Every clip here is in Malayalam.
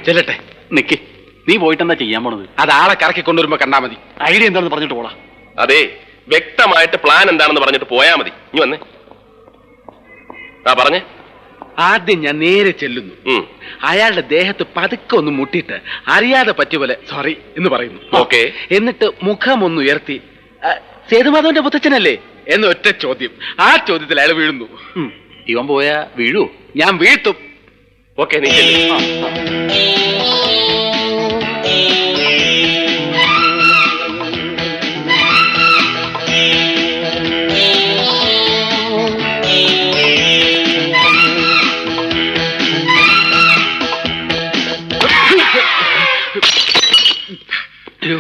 ചെല്ലട്ടെ നിക്ക് നീ പോയിട്ട് എന്താ ചെയ്യാൻ പോണത് അത് ആളെ കറക്കി കൊണ്ടുവരുമ്പോ കണ്ടാ മതി ഐഡിയ എന്താണെന്ന് പറഞ്ഞിട്ട് പോടാ അതെ വ്യക്തമായിട്ട് പ്ലാൻ എന്താണെന്ന് പറഞ്ഞിട്ട് പോയാ മതി ഇനി വന്നേ ആ പറഞ്ഞേ ആദ്യം ഞാൻ നേരെ ചെല്ലുന്നു ഉം. അയാളുടെ ദേഹത്ത് പതുക്കെ ഒന്ന് മുട്ടിയിട്ട് അറിയാതെ പറ്റിയ പോലെ സോറി എന്ന് പറയുന്നു ഓക്കേ. എന്നിട്ട് മുഖം ഒന്ന് ഉയർത്തി "ആ, സേതുമാധവന്റെ മുത്തച്ഛനല്ലേ എന്ന് ഒറ്റ ചോദ്യം ആ ചോദ്യത്തിൽ അയാൾ വീഴുന്നു ഉം. ഇവൻ പോയാ വീഴൂ ഞാൻ വീഴ്ത്തും ഓക്കെ നീ ചെല്ല്. അയ്യോ.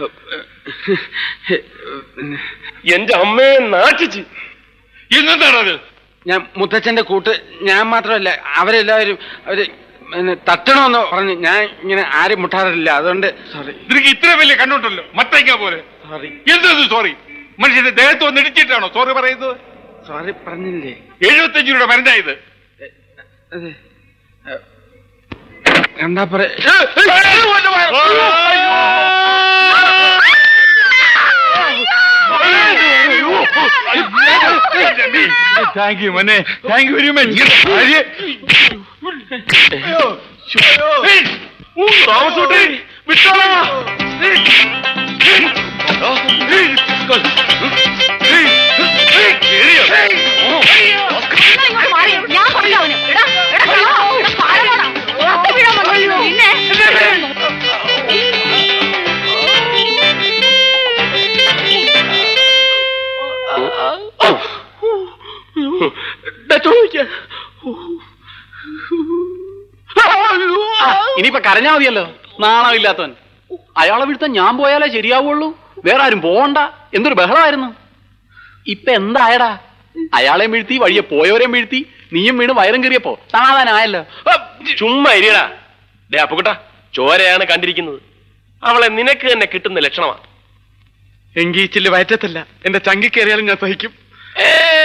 എന്റെ അമ്മയെ നാട്ടിച്ച് ഇന്നെന്താണത് ഞാൻ മുത്തച്ഛന്റെ കൂട്ട് ഞാൻ മാത്രമല്ല അവരെല്ലാവരും അവര് പിന്നെ തട്ടണമെന്ന് പറഞ്ഞു ഞാൻ ഇങ്ങനെ ആരും മുട്ടാറില്ല അതുകൊണ്ട് സോറി നിനക്ക് ഇത്ര വലിയ കണ്ണുണ്ടല്ലോ മത്തയ്ക്ക പോലെ സോറി എന്തത് സോറി മനുഷ്യന്റെ ദേഹത്ത് വന്ന് ഇടിച്ചിട്ടാണോ സോറി പറയുന്നത് സോറി പറഞ്ഞില്ലേ എഴുപത്തഞ്ച് രൂപയുടെ മരുന്നായത് അതെ ഏ, കണ്ടാ പറ താങ്ക് യു മനെ താങ്ക് യു വെരി മച്ച് താമസോട്ടെ വിട്ടോളാ ഇങ്ങോട്ട് മാറി. ഞാൻ കൊല്ലും അവനെ. എടാ, എടാ, കള്ളാ. എടാ, പാരമോടാ. ഒറ്റ വീഴാൻ വന്നു. നിന്നെ. ഇനിയിപ്പൊ കരഞ്ഞാ മതിയല്ലോ നാണമില്ലാത്തവൻ അയാളെ വീഴ്ത്താൻ ഞാൻ പോയാലേ ശരിയാവുള്ളൂ വേറെ ആരും പോവണ്ട എന്തൊരു ബഹളമായിരുന്നു ഇപ്പൊ എന്തായടാ അയാളെയും വീഴ്ത്തി വഴിയെ പോയവരെയും വീഴ്ത്തി നീയും വീണ് വയറും കയറിയപ്പോ സമാധാനമായല്ലോ ചുമ്മാ ഇരിയടാ ഡേ അപ്പുക്കുട്ട ചോരയാണ് കണ്ടിരിക്കുന്നത് അവളെ നിനക്ക് തന്നെ കിട്ടുന്ന ലക്ഷണമാ എങ്കി ചില്ല് വയറ്റത്തല്ല എന്റെ ചങ്കി കയറിയാലും ഞാൻ സഹിക്കും ഏ,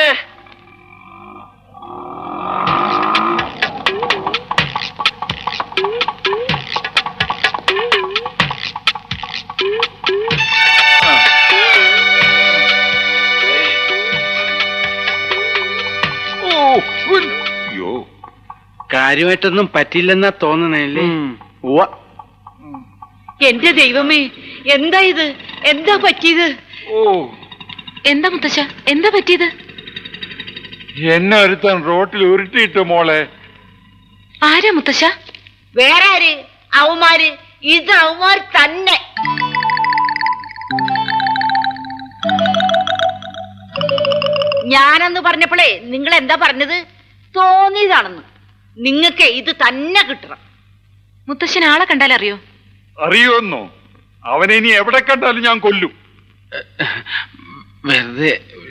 അയ്യോ കാര്യമായിട്ടൊന്നും പറ്റില്ലെന്നാ തോന്നണല്ലേ ഉവ്വ. എന്റെ ദൈവമേ എന്താ ഇത് എന്താ പറ്റിയത് ഓ എന്താ മുത്തശ്ശ എന്താ പറ്റിയത് എന്നെ ഒരുത്തൻ റോട്ടിൽ ഉരുട്ടിയിട്ടു മോളെ ആരാ മുത്തശ്ശ വേറെ ആര് അവന്മാര് ഇത് അവന്മാർ തന്നെ ഞാനെന്ന് പറഞ്ഞപ്പോഴേ നിങ്ങൾ എന്താ പറഞ്ഞത് തോന്നിയതാണെന്ന് നിങ്ങൾക്ക് ഇത് തന്നെ കിട്ടണം മുത്തശ്ശൻ ആളെ കണ്ടാലറിയോ അറിയുമെന്നോ അവനെ ഇനി എവിടെ കണ്ടാലും ഞാൻ കൊല്ലും വെറുതെ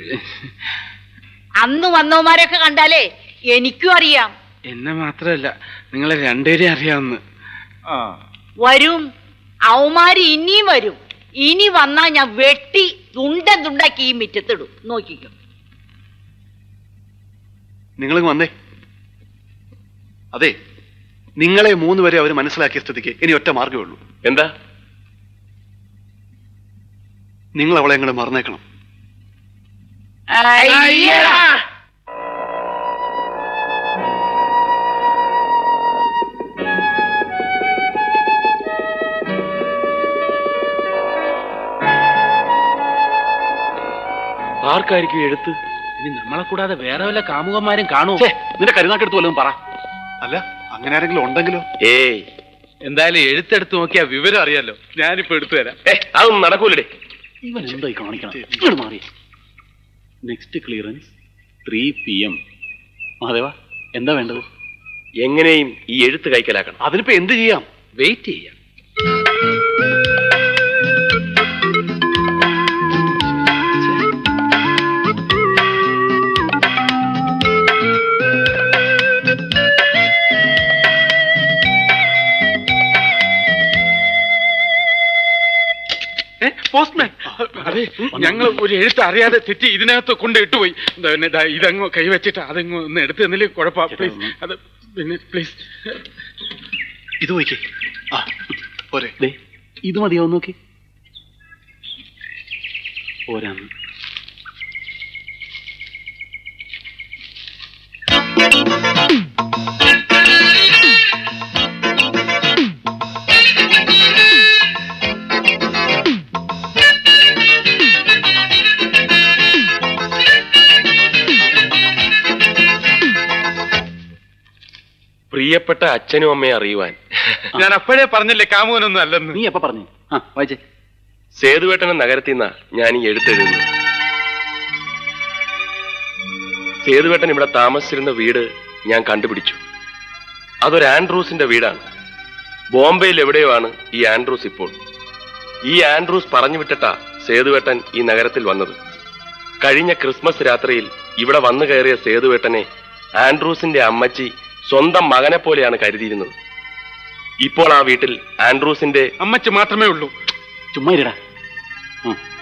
അന്ന് വന്നവന്മാരെയൊക്കെ കണ്ടാലേ എനിക്കും അറിയാം എന്നെ മാത്രമല്ല നിങ്ങളെ രണ്ടുപേരെയും അറിയാവുന്ന ആ വരും അവന്മാര് ഇനിയും വരും ഇനി വന്നാ ഞാൻ വെട്ടി തുണ്ടൻ തുണ്ടാക്കി ഈ മിറ്റത്തിടും നോക്കിക്കോ നിങ്ങൾ വന്നേ അതെ നിങ്ങളെ മൂന്ന് വരെ അവർ മനസ്സിലാക്കിയ സ്ഥിതിക്ക് ഇനി ഒറ്റ മാർഗ്ഗമേ ഉള്ളൂ എന്താ നിങ്ങൾ അവളെ അങ്ങോട്ട് മറന്നേക്കണം ആർക്കായിരിക്കും എഴുത്ത് ഇനി നമ്മളെ കൂടാതെ വേറെ വല്ല കാമുകന്മാരും കാണുമോ ഛേ, നിന്റെ കരുനാക്കെടുത്ത് വല്ലതും പറ അല്ല അങ്ങനെ ആരെങ്കിലും ഉണ്ടെങ്കിലോ ഏയ് എന്തായാലും എഴുത്തെടുത്ത് നോക്കിയാ വിവരം അറിയാലോ ഞാനിപ്പോ എടുത്തു തരാം ഏ അതൊന്നും നടക്കൂലേ ഇവൻ എന്തായി കാണിക്കണം ഇങ്ങോട്ട് മാറി next clearance three P M Mahadeva എന്താ വേണ്ടത് എങ്ങനെയും ഈ എഴുത്ത് കൈക്കലാക്കണം അതിനിപ്പോ എന്ത് ചെയ്യാം വെയിറ്റ് ചെയ്യാം പോസ്റ്റ്മാൻ അതെ ഞങ്ങൾ ഒരു എഴുത്ത് അറിയാതെ തെറ്റി ഇതിനകത്ത് കൊണ്ട് ഇട്ടുപോയി ദാ പിന്നെ ദാ ഇതങ്ങ് കൈവച്ചിട്ട് അതങ്ങ് ഒന്ന് എടുത്ത് തന്നില്ലേ കുഴപ്പം പ്ലീസ് അത് പിന്നെ പ്ലീസ് ഇത് നോക്കി ആ പോരെ ദേ ഇത് മതിയോ നോക്കി പോരാന്ന് പ്രിയപ്പെട്ട അച്ഛനും അമ്മയെ അറിയുവാൻ ഞാൻ അപ്പോഴേ പറഞ്ഞില്ലേ കാമുകനൊന്നും അല്ലെന്ന് നീ എപ്പ പറഞ്ഞു ആ വായിച്ചേ സേതുവേട്ടന നഗരത്തിൽ നിന്നാ ഞാൻ ഈ എഴുത്തെഴുതുന്നു സേതുവേട്ടൻ ഇവിടെ താമസിച്ചിരുന്ന വീട് ഞാൻ കണ്ടുപിടിച്ചു അതൊരു ആൻഡ്രൂസിന്റെ വീടാണ് ബോംബെയിൽ എവിടെയോ ആണ് ഈ ആൻഡ്രൂസ് ഇപ്പോൾ ഈ ആൻഡ്രൂസ് പറഞ്ഞു വിട്ടിട്ടാ സേതുവേട്ടൻ ഈ നഗരത്തിൽ വന്നത് കഴിഞ്ഞ ക്രിസ്മസ് രാത്രിയിൽ ഇവിടെ വന്നു കയറിയ സേതുവേട്ടനെ ആൻഡ്രൂസിന്റെ അമ്മച്ചി സ്വന്തം മകനെ പോലെയാണ് കരുതിയിരുന്നത് ഇപ്പോൾ ആ വീട്ടിൽ ആൻഡ്രൂസിന്റെ അമ്മച്ച് മാത്രമേ ഉള്ളൂ ചുമ്മാ ഇരടാ